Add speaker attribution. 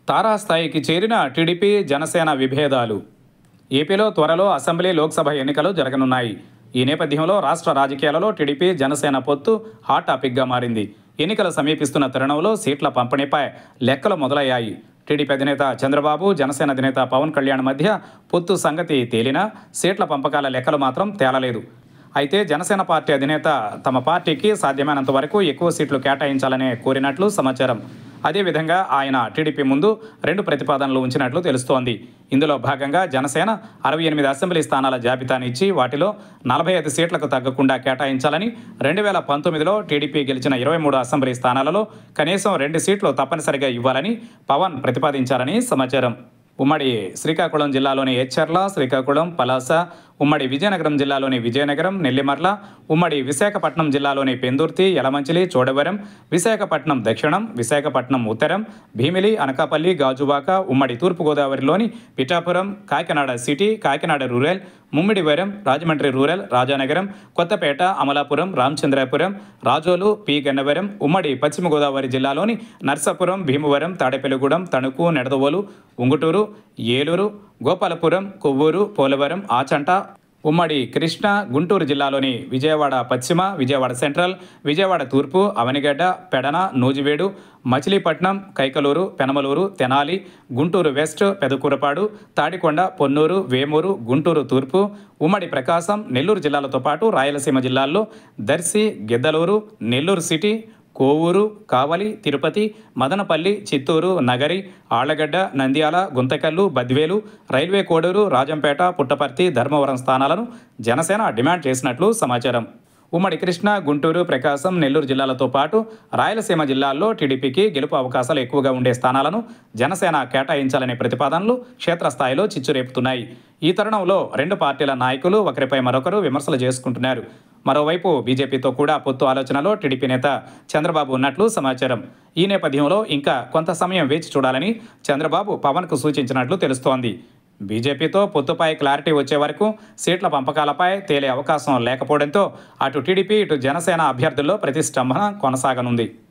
Speaker 1: తారాస్థాయికి చేరిన టీడీపీ జనసేన విభేదాలు ఏపీలో త్వరలో అసెంబ్లీ లోక్సభ ఎన్నికలు జరగనున్నాయి ఈ నేపథ్యంలో రాష్ట్ర రాజకీయాలలో టీడీపీ జనసేన పొత్తు హాట్ టాపిక్గా మారింది ఎన్నికలు సమీపిస్తున్న తరుణంలో సీట్ల పంపిణీపై లెక్కలు మొదలయ్యాయి టీడీపీ అధినేత చంద్రబాబు జనసేన అధినేత పవన్ కళ్యాణ్ మధ్య పొత్తు సంగతి తేలినా సీట్ల పంపకాల లెక్కలు మాత్రం తేలలేదు అయితే జనసేన పార్టీ అధినేత తమ పార్టీకి సాధ్యమైనంత వరకు ఎక్కువ సీట్లు కేటాయించాలని కోరినట్లు సమాచారం అదేవిధంగా ఆయన టీడీపీ ముందు రెండు ప్రతిపాదనలు ఉంచినట్లు తెలుస్తోంది ఇందులో భాగంగా జనసేన అరవై ఎనిమిది అసెంబ్లీ స్థానాల జాబితాను ఇచ్చి వాటిలో నలభై ఐదు సీట్లకు తగ్గకుండా కేటాయించాలని రెండు వేల పంతొమ్మిదిలో టీడీపీ గెలిచిన ఇరవై మూడు అసెంబ్లీ స్థానాలలో కనీసం రెండు సీట్లు తప్పనిసరిగా ఇవ్వాలని పవన్ ప్రతిపాదించారని సమాచారం ఉమ్మడి శ్రీకాకుళం జిల్లాలోని ఎచ్చర్ల శ్రీకాకుళం పలాస ఉమ్మడి విజయనగరం జిల్లాలోని విజయనగరం నెల్లిమర్ల ఉమ్మడి విశాఖపట్నం జిల్లాలోని పెందుర్తి యలమంచిలి చోడవరం విశాఖపట్నం దక్షిణం విశాఖపట్నం ఉత్తరం భీమిలి అనకాపల్లి గాజువాక ఉమ్మడి తూర్పుగోదావరిలోని Pithapuram Kakinada city Kakinada rural Mummidivaram Rajahmundry rural Rajanagaram Kothapeta Amalapuram Ramachandrapuram Razole P Gannavaram ఉమ్మడి పశ్చిమ గోదావరి జిల్లాలోని నర్సాపురం భీమవరం తాడేపల్లిగూడెం తణుకు నెడదవోలు ఉంగుటూరు ఏలూరు గోపాలపురం కొవ్వూరు పోలవరం ఆచంట ఉమ్మడి కృష్ణా గుంటూరు జిల్లాలోని విజయవాడ పశ్చిమ విజయవాడ సెంట్రల్ విజయవాడ తూర్పు అవనిగడ్డ పెడన నూజివేడు మచిలీపట్నం కైకలూరు పెనమలూరు తెనాలి గుంటూరు వెస్ట్ పెదకూరపాడు తాడికొండ పొన్నూరు వేమూరు గుంటూరు తూర్పు ఉమ్మడి ప్రకాశం నెల్లూరు జిల్లాలతో పాటు రాయలసీమ జిల్లాల్లో దర్శి గిద్దలూరు నెల్లూరు సిటీ కోవూరు కావలి తిరుపతి మదనపల్లి చిత్తూరు నగరి ఆళ్లగడ్డ నంద్యాల గుంతకల్లు బద్వేలు రైల్వే కోడూరు రాజంపేట పుట్టపర్తి ధర్మవరం స్థానాలను జనసేన డిమాండ్ చేసినట్లు సమాచారం ఉమ్మడి కృష్ణా గుంటూరు ప్రకాశం నెల్లూరు జిల్లాలతో పాటు రాయలసీమ జిల్లాల్లో టీడీపీకి గెలుపు అవకాశాలు ఎక్కువగా ఉండే స్థానాలను జనసేన కేటాయించాలనే ప్రతిపాదనలు క్షేత్రస్థాయిలో చిచ్చురేపుతున్నాయి ఈ తరుణంలో రెండు పార్టీల నాయకులు ఒకరిపై మరొకరు విమర్శలు చేసుకుంటున్నారు మరోవైపు బీజేపీతో కూడా పొత్తు ఆలోచనలో టీడీపీ నేత చంద్రబాబు ఉన్నట్లు సమాచారం ఈ నేపథ్యంలో ఇంకా కొంత సమయం వేచి చూడాలని చంద్రబాబు పవన్కు సూచించినట్లు తెలుస్తోంది బీజేపీతో పొత్తుపై క్లారిటీ వచ్చే వరకు సీట్ల పంపకాలపై తేలే అవకాశం లేకపోవడంతో అటు టీడీపీ ఇటు జనసేన అభ్యర్థుల్లో ప్రతిష్టంభన కొనసాగనుంది